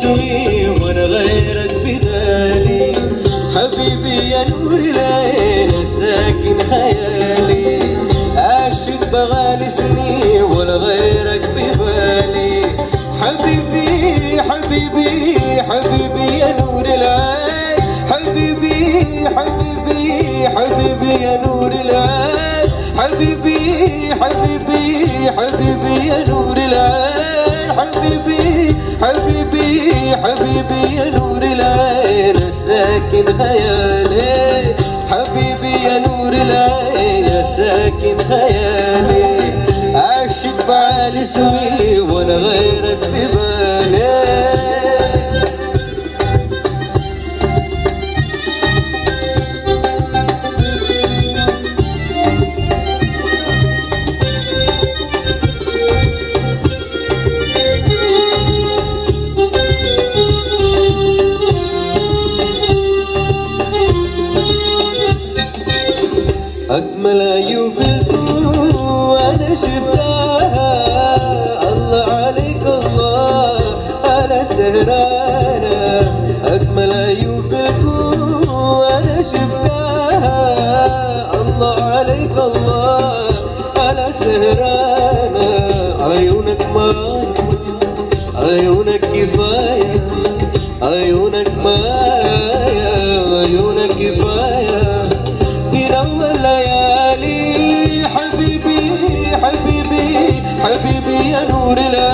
اسمي وانا غيرك في بالي حبيبي يا نور العين ساكن خيالي عشت بغالي سنين ولا غيرك ببالي حبيبي حبيبي حبيبي يا نور العين حبيبي حبيبي حبيبي يا نور العين حبيبي حبيبي حبيبي يا نور العين حبيبي حبيبي حبيبي يا نور العين ساكن خيالي حبيبي يا نور العين يا ساكن خيالي عشت بعالي سوي وانا غيرك ببالي أجمل عيون في الكون وأنا شفتها الله عليك الله على سهرانة أجمل عيون في الكون وأنا شفتها الله عليك الله على سهرانة عيونك معايا عيونك كفاية عيونك معايا عيونك كفاية تنور الليالي حبيبي حبيبي حبيبي يا نور العين